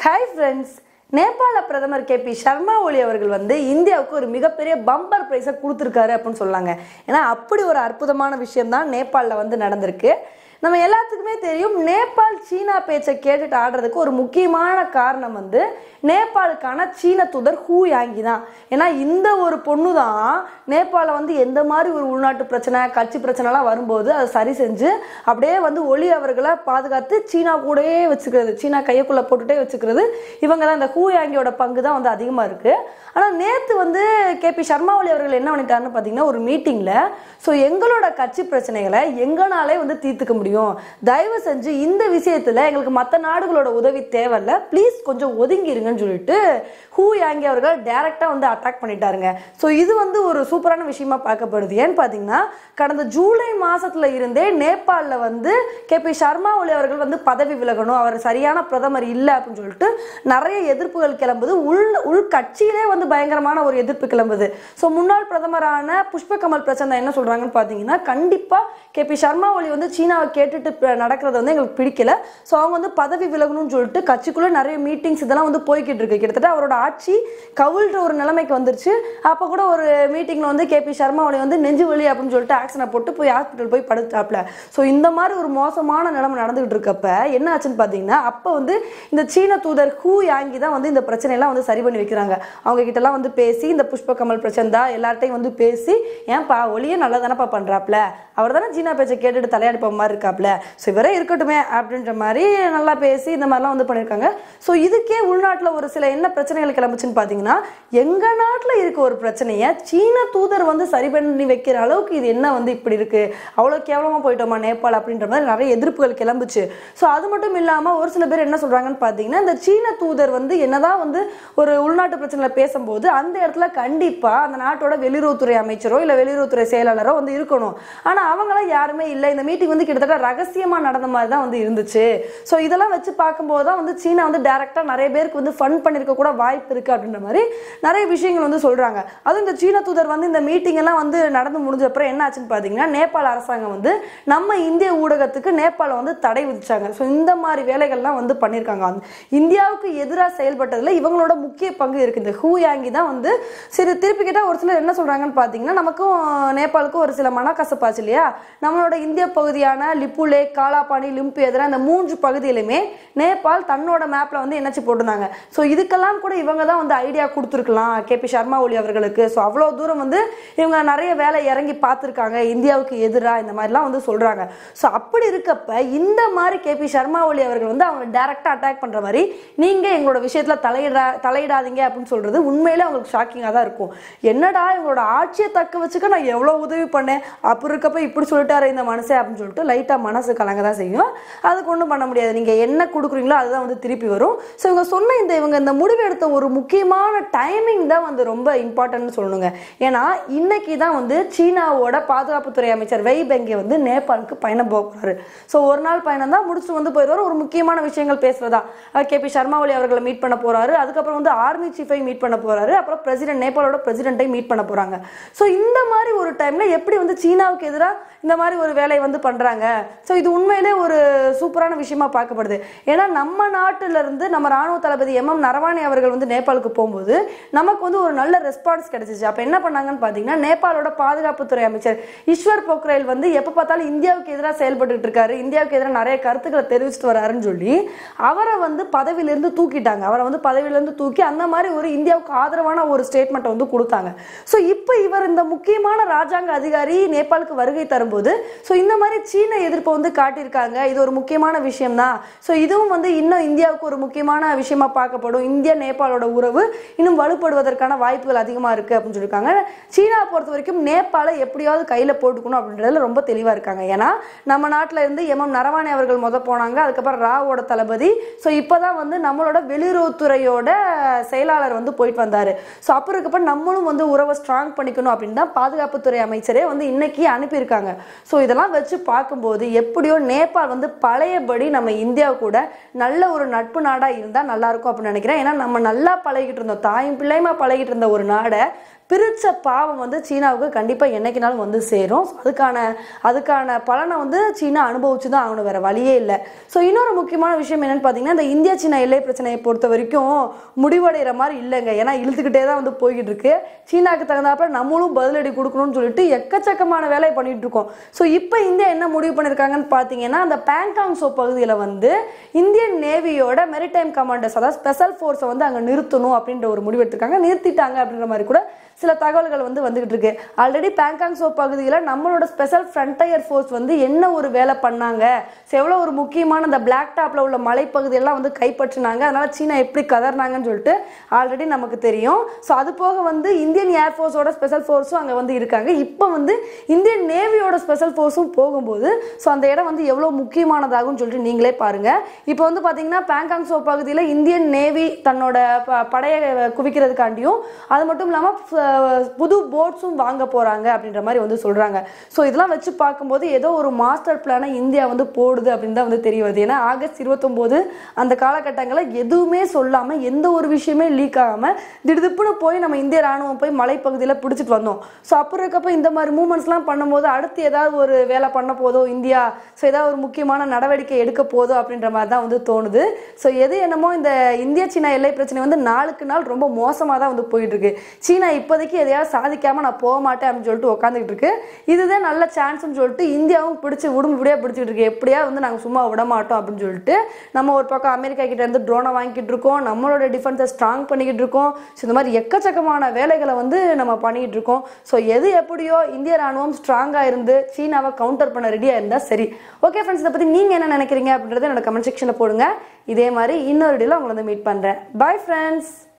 hi friends நேபாள பிரதமர் K P Sharma ஒலி அவர்கள் வந்து இந்தியாவுக்கு ஒரு மிகப்பெரிய பம்பர் ப்ரைஸை கொடுத்துருக்காரு அப்படின்னு சொல்லாங்க ஏன்னா அப்படி ஒரு அற்புதமான விஷயம் தான் நேபாளில் வந்து நடந்திருக்கு நம்ம எல்லாத்துக்குமே தெரியும் நேபாள் சீனா பேச்சை கேட்டுட்டு ஆடுறதுக்கு ஒரு முக்கியமான காரணம் வந்து நேபாளுக்கான சீன தூதர் ஹூ யாங்கி தான் ஏன்னா இந்த ஒரு பொண்ணு தான் நேபாள வந்து எந்த மாதிரி ஒரு உள்நாட்டு பிரச்சனை கட்சி பிரச்சனைலாம் வரும்போது அதை சரி செஞ்சு அப்படியே வந்து ஒளி அவர்களை பாதுகாத்து சீனா கூடயே வச்சுக்கிறது சீனா கையக்குள்ளே போட்டுட்டே வச்சுக்கிறது இவங்க தான் இந்த ஹூ யாங்கியோட பங்கு தான் வந்து அதிகமாக இருக்குது ஆனால் நேற்று வந்து கே பி சர்மா ஒலி அவர்கள் என்ன பண்ணிட்டாருன்னு பார்த்தீங்கன்னா ஒரு மீட்டிங்கில் ஸோ எங்களோட கட்சி பிரச்சனைகளை எங்களாலே வந்து தீர்த்துக்க முடியும் தயவு செஞ்சு இந்த விஷயத்தில் எங்களுக்கு மற்ற நாடுகளோட உதவி தேவையில்ல ப்ளீஸ் கொஞ்சம் ஒதுங்கிருங்கன்னு சொல்லிட்டு ஹூ யாங்கி அவர்கள் டைரெக்டாக வந்து அட்டாக் பண்ணிட்டாருங்க ஸோ இது வந்து ஒரு சூப்பரான விஷயமா பார்க்கப்படுது ஏன்னு பார்த்தீங்கன்னா கடந்த ஜூலை மாசத்துல இருந்தே நேபாளில் வந்து கே பி சர்மா ஒலி அவர்கள் வந்து பதவி விலகணும் அவர் சரியான பிரதமர் இல்லை அப்படின்னு சொல்லிட்டு நிறைய எதிர்ப்புகள் கிளம்புது உள் உள் கட்சியிலே வந்து பயங்கரமான ஒரு எதிர்ப்பு கிளம்புது ஸோ முன்னாள் பிரதமரான புஷ்ப கமல் பிரச்சனை என்ன சொல்றாங்கன்னு பார்த்தீங்கன்னா கண்டிப்பாக கே பி சர்மா ஒலி வந்து சீனாவை கேட்டுட்டு ப- நடக்கிறது வந்து எங்களுக்கு பிடிக்கல ஸோ அவங்க வந்து பதவி விலகணும்னு சொல்லிட்டு கட்சிக்குள்ளே நிறைய மீட்டிங்ஸ் இதெல்லாம் வந்து போய்கிட்டு இருக்கு கிட்டத்தட்ட அவரோட ஆட்சி கவிழ்ற ஒரு நிலைமைக்கு வந்துருச்சு அப்போ கூட ஒரு மீட்டிங்கில் வந்து கே பி சர்மா ஒலி வந்து நெஞ்சு வலி அப்படின்னு சொல்லிட்டு ஆக்ஷனை போட்டு போய் ஹாஸ்பிட்டல் போய் படுத்தாப்ல ஸோ இந்த மாதிரி ஒரு மோசமான நிலைமை நடந்துகிட்டு இருக்கப்ப என்ன ஆச்சுன்னு பார்த்தீங்கன்னா அப்போ வந்து இந்த சீன தூதர் ஹூ யாங்கி தான் வந்து இந்த பிரச்சனையெல்லாம் வந்து சரி பண்ணி வைக்கிறாங்க அவங்க கிட்டலாம் வந்து பேசி இந்த புஷ்ப கமல் பிரச்சனை தான் எல்லார்ட்டையும் வந்து பேசி ஏன்பா ஒளியே நல்லா தானப்பா பண்ணுறாப்ல அவர் தானே சீனா பேச்சை கேட்டுட்டு தலையாடிப்ப மாதிரி இருக்காப்ல ஸோ இவரே இருக்கட்டுமே அப்படின்ற மாதிரி நல்லா பேசி இந்த மாதிரிலாம் வந்து பண்ணியிருக்காங்க ஸோ இதுக்கே உள்நாட்டில் ஒரு சில என்ன பிரச்சனைகள் கிளம்புச்சுன்னு பார்த்தீங்கன்னா எங்கள் நாட்டில் இருக்க ஒரு பிரச்சனையை சீன தூதர் வந்து சரி பண்ணி வைக்கிற அளவுக்கு இது என்ன வந்து இப்படி இருக்கு அவ்வளோ கேவலமாக போயிட்டோமா நேபாள் அப்படின்ற மாதிரி நிறைய எதிர்ப்புகள் கிளம்புச்சு ஸோ அது மட்டும் இல்லாமல் ஒரு சில பேர் என்ன சொல்கிறாங்கன்னு பார்த்தீங்கன்னா இந்த சீன தூதர் வந்து என்னதான் வந்து ஒரு உள்நாட்டு பிரச்சனையில் பேசும்போது அந்த இடத்துல கண்டிப்பாக அந்த நாட்டோட வெளியுறவுத்துறை அமைச்சரோ இல்லை வெளியுறவுத்துறை செயலாளரோ வந்து இருக்கணும் ஆனால் அவங்களாம் யாருமே இல்லை இந்த மீட்டிங் வந்து கிட்டத்தட்ட ரகசியமாக நடந்த மாதிரி தான் வந்து இருந்துச்சு ஸோ இதெல்லாம் வச்சு பார்க்கும்போது தான் வந்து சீனா வந்து டேரெக்டாக நிறைய பேருக்கு வந்து ஃபண்ட் பண்ணியிருக்க கூட வாய்ப்பு இருக்குது அப்படின்ற மாதிரி நிறைய விஷயங்கள் வந்து சொல்கிறாங்க அதுவும் இந்த சீன தூதர் வந்து இந்த மீட்டிங் எல்லாம் வந்து நடந்து முடிஞ்ச அப்புறம் என்ன ஆச்சுன்னு பார்த்தீங்கன்னா நேபாள அரசாங்கம் வந்து நம்ம இந்திய ஊடகத்துக்கு நேபாளம் வந்து தடை விதிச்சாங்க ஸோ இந்த மாதிரி வேலைகள்லாம் வந்து பண்ணியிருக்காங்க அந்த இந்தியாவுக்கு எதிராக செயல்பட்டதில் இவங்களோட முக்கிய பங்கு இருக்குது இந்த ஹூ யாங்கி தான் வந்து சரி திருப்பி கேட்டால் ஒரு சிலர் என்ன சொல்கிறாங்கன்னு பார்த்தீங்கன்னா நமக்கும் நேபாளுக்கும் ஒரு சில மனக்கசப்பாச்சு இல்லையா நம்மளோட இந்திய பகுதியான லிப்புலே காலாபாணி லிம்பு எதிராக இந்த மூன்று பகுதியிலுமே நேபாள் தன்னோட மேப்பில் வந்து என்னச்சு போட்டிருந்தாங்க ஸோ இதுக்கெல்லாம் கூட இவங்க தான் வந்து ஐடியா கொடுத்துருக்கலாம் கே பி சர்மா ஒலி அவர்களுக்கு ஸோ அவ்வளோ தூரம் வந்து இவங்க நிறைய வேலை இறங்கி பார்த்துருக்காங்க இந்தியாவுக்கு எதிராக இந்த மாதிரிலாம் வந்து சொல்கிறாங்க ஸோ அப்படி இருக்கப்ப இந்த மாதிரி கே பி சர்மா ஒலி அவர்கள் வந்து அவங்க டேரெக்டாக அட்டாக் பண்ணுற மாதிரி நீங்கள் எங்களோட விஷயத்தில் தலையிடா தலையிடாதீங்க அப்படின்னு சொல்கிறது உண்மையிலே அவங்களுக்கு ஷாக்கிங்காக தான் இருக்கும் என்னடா இவங்களோட ஆட்சியை தக்க வச்சுக்க நான் எவ்வளோ உதவி பண்ணேன் அப்படி இருக்கப்ப இப்படி சொல்லிட்டாரு இந்த மனசே அப்படின்னு சொல்லிட்டு லைட்டாக மனசு கலங்க தான் செய்யும் அதுக்கு ஒன்றும் பண்ண முடியாது நீங்கள் என்ன கொடுக்குறீங்களோ அதுதான் வந்து திருப்பி வரும் ஸோ இவங்க சொன்ன இந்த இவங்க இந்த முடிவு எடுத்த ஒரு முக்கியமான டைமிங் தான் வந்து ரொம்ப இம்பார்ட்டன்ட்னு சொல்லணுங்க ஏன்னா இன்னைக்கு தான் வந்து சீனாவோட பாதுகாப்புத்துறை அமைச்சர் வெய் பெங்கே வந்து நேபாளுக்கு பயணம் போக போறாரு ஸோ ஒரு நாள் பயணம் தான் முடிச்சுட்டு வந்து போயிடுவார் ஒரு முக்கியமான விஷயங்கள் பேசுறதா கே பி சர்மா ஒலி அவர்களை மீட் பண்ண போறாரு அதுக்கப்புறம் வந்து ஆர்மி சீஃபை மீட் பண்ண போறாரு அப்புறம் பிரசிடென்ட் நேபாளோட பிரசிடென்ட்டை மீட் பண்ண போறாங்க ஸோ இந்த மாதிரி ஒரு டைம்ல எப்படி வந்து சீனாவுக்கு எதிராக இந்த மாதிரி ஒரு வேலையை வந்து பண்றாங்க ஸோ இது உண்மையிலே ஒரு சூப்பரான விஷயமா பார்க்கப்படுது ஏன்னா நம்ம நாட்டுல இருந்து நம்ம ராணுவ தளபதி எம் எம் நரவானே அவர்கள் வந்து நேபாளுக்கு போகும்போது நமக்கு வந்து ஒரு நல்ல ரெஸ்பான்ஸ் கிடைச்சிச்சு அப்போ என்ன பண்ணாங்கன்னு பார்த்தீங்கன்னா நேபாளோட பாதுகாப்புத்துறை அமைச்சர் ஈஸ்வர் போக்ரேல் வந்து எப்போ பார்த்தாலும் இந்தியாவுக்கு எதிராக செயல்பட்டுட்டு இருக்காரு இந்தியாவுக்கு எதிராக நிறைய கருத்துக்களை தெரிவிச்சிட்டு வராருன்னு சொல்லி அவரை வந்து பதவியிலிருந்து தூக்கிட்டாங்க அவரை வந்து பதவியிலிருந்து தூக்கி அந்த மாதிரி ஒரு இந்தியாவுக்கு ஆதரவான ஒரு ஸ்டேட்மெண்ட்டை வந்து கொடுத்தாங்க ஸோ இப்போ இவர் இந்த முக்கியமான ராஜாங்க அதிகாரி நேபாளுக்கு வருகை தரும்போது ஸோ இந்த மாதிரி சீன எதிர்ப்பை வந்து காட்டியிருக்காங்க இது ஒரு முக்கியமான விஷயம் தான் ஸோ இதுவும் வந்து இன்னும் இந்தியாவுக்கு ஒரு முக்கியமான விஷயமா பார்க்கப்படும் இந்தியா நேபாளோட உறவு இன்னும் வலுப்படுவதற்கான வாய்ப்புகள் அதிகமாக இருக்குது அப்படின்னு சொல்லியிருக்காங்க சீனா பொறுத்த வரைக்கும் நேபாளை எப்படியாவது கையில் போட்டுக்கணும் அப்படின்றதுல ரொம்ப தெளிவாக இருக்காங்க ஏன்னா நம்ம நாட்டில் இருந்து எம் எம் நரவானே அவர்கள் முத போனாங்க அதுக்கப்புறம் ராவோட தளபதி ஸோ இப்போ தான் வந்து நம்மளோட வெளியுறவுத்துறையோட செயலாளர் வந்து போயிட்டு வந்தார் ஸோ அப்போ இருக்கப்ப நம்மளும் வந்து உறவை ஸ்ட்ராங் பண்ணிக்கணும் அப்படின்னு தான் பாதுகாப்புத்துறை அமைச்சரே வந்து இன்னைக்கு அனுப்பியிருக்காங்க ஸோ இதெல்லாம் வச்சு பார்க்கும்போது எப்படியோ நேபாள் வந்து பழையபடி நம்ம இந்தியா கூட நல்ல ஒரு நட்பு நாடாக இருந்தால் நல்லா இருக்கும் அப்படின்னு நினைக்கிறேன் ஏன்னா நம்ம நல்லா பழகிட்டு இருந்தோம் தாயும் பிள்ளையுமா பழகிட்டு இருந்த ஒரு நாடை பிரிச்ச பாவம் வந்து சீனாவுக்கு கண்டிப்பாக என்னைக்குனாலும் வந்து சேரும் So, அதுக்கான அதுக்கான பலனை வந்து சீனா அனுபவிச்சு தான் ஆகணும் வேற வழியே இல்லை ஸோ இன்னொரு முக்கியமான விஷயம் என்னன்னு பார்த்தீங்கன்னா இந்த இந்தியா சீனா எல்லை பிரச்சனையை பொறுத்த வரைக்கும் முடிவடைகிற மாதிரி இல்லைங்க ஏன்னா இழுத்துக்கிட்டே தான் வந்து போய்கிட்டு இருக்கு சீனாக்கு தகுந்தாப்புல நம்மளும் பதிலடி கொடுக்கணும்னு சொல்லிட்டு எக்கச்சக்கமான வேலையை பண்ணிட்டு இருக்கோம் ஸோ இப்போ இந்தியா என்ன முடிவு பண்ணியிருக்காங்கன்னு பார்த்தீங்கன்னா அந்த பேங்காங் சோ பகுதியில் வந்து இந்தியன் நேவியோட மெரிடைம் கமாண்டர்ஸ் அதாவது ஸ்பெஷல் ஃபோர்ஸை வந்து அங்கே நிறுத்தணும் அப்படின்ற ஒரு முடிவு எடுத்திருக்காங்க நிறுத்திட்டாங்க அப்படின்ற மாதிரி கூட சில தகவல்கள் வந்து வந்துகிட்டு இருக்கு ஆல்ரெடி பேங்காங் சோ பகுதியில் நம்மளோட ஸ்பெஷல் ஃப்ரண்டையர் ஃபோர்ஸ் வந்து என்ன ஒரு வேலை பண்ணாங்க ஸோ எவ்வளோ ஒரு முக்கியமான அந்த பிளாக் டாப்ல உள்ள மலைப்பகுதியெல்லாம் வந்து கைப்பற்றினாங்க அதனால சீனா எப்படி கதர்னாங்கன்னு சொல்லிட்டு ஆல்ரெடி நமக்கு தெரியும் ஸோ அது போக வந்து இந்தியன் ஏர்ஃபோர்ஸோட ஸ்பெஷல் ஃபோர்ஸும் அங்கே வந்து இருக்காங்க இப்போ வந்து இந்தியன் நேவியோட ஸ்பெஷல் ஃபோர்ஸும் போகும்போது ஸோ அந்த இடம் வந்து எவ்வளோ முக்கியமானதாகும் சொல்லிட்டு நீங்களே பாருங்க இப்போ வந்து பார்த்தீங்கன்னா பேங்காங் சோ பகுதியில் இந்தியன் நேவி தன்னோட ப- படையை குவிக்கிறதுக்காண்டியும் அது மட்டும் இல்லாமல் புது போட்ஸும் வாங்க போறாங்க அப்படின்ற மாதிரி வந்து சொல்றாங்க ஸோ இதெல்லாம் வச்சு பார்க்கும்போது ஏதோ ஒரு மாஸ்டர் பிளானை இந்தியா வந்து போடுது அப்படின்னு தான் வந்து தெரிய வருது ஏன்னா ஆகஸ்ட் இருபத்தொம்போது அந்த காலகட்டங்களில் எதுவுமே சொல்லாம எந்த ஒரு விஷயமே லீக் ஆகாம திடுதிப்புன்னு போய் நம்ம இந்திய ராணுவம் போய் மலைப்பகுதியில் பிடிச்சிட்டு வந்தோம் ஸோ அப்புறம் இருக்கப்ப இந்த மாதிரி மூமெண்ட்ஸ்லாம் பண்ணும்போது அடுத்து ஏதாவது ஒரு வேலை பண்ண போதோ இந்தியா ஸோ ஏதாவது ஒரு முக்கியமான நடவடிக்கை எடுக்க போதோ அப்படின்ற மாதிரி தான் வந்து தோணுது ஸோ எது என்னமோ இந்த இந்திய சீனா எல்லை பிரச்சனை வந்து நாளுக்கு நாள் ரொம்ப மோசமாக தான் வந்து போயிட்டு இருக்கு சீனா இப்போதைக்கு எதையாவது சாதிக்காம நான் போக மாட்டேன் அப்படின்னு சொல்லிட்டு உட்காந்துக்கிட்டு இருக்கு இதுதான் நல்ல சான்ஸ்னு சொல்லிட்டு இந்தியாவும் பிடிச்சி உடம்புடியாக பிடிச்சிட்டு இருக்கு எப்படியா வந்து நாங்கள் சும்மா விட மாட்டோம் அப்படின்னு சொல்லிட்டு நம்ம ஒரு பக்கம் அமெரிக்கா கிட்ட இருந்து ட்ரோனை வாங்கிட்டு இருக்கோம் நம்மளோட டிஃபென்ஸை ஸ்ட்ராங் பண்ணிக்கிட்டு இருக்கோம் ஸோ இந்த மாதிரி எக்கச்சக்கமான வேலைகளை வந்து நம்ம பண்ணிக்கிட்டு இருக்கோம் ஸோ எது எப்படியோ இந்திய ராணுவம் ஸ்ட்ராங்காக இருந்து சீனாவை கவுண்டர் பண்ண ரெடியாக இருந்தால் சரி ஓகே ஃப்ரெண்ட்ஸ் இதை பற்றி நீங்கள் என்ன நினைக்கிறீங்க அப்படின்றத என்னோட கமெண்ட் செக்ஷனில் போடுங்க இதே மாதிரி இன்னொரு வீடியோவில் உங்களை வந்து மீட் பண்ணுறேன் பை ஃப்ரெண்ட்ஸ்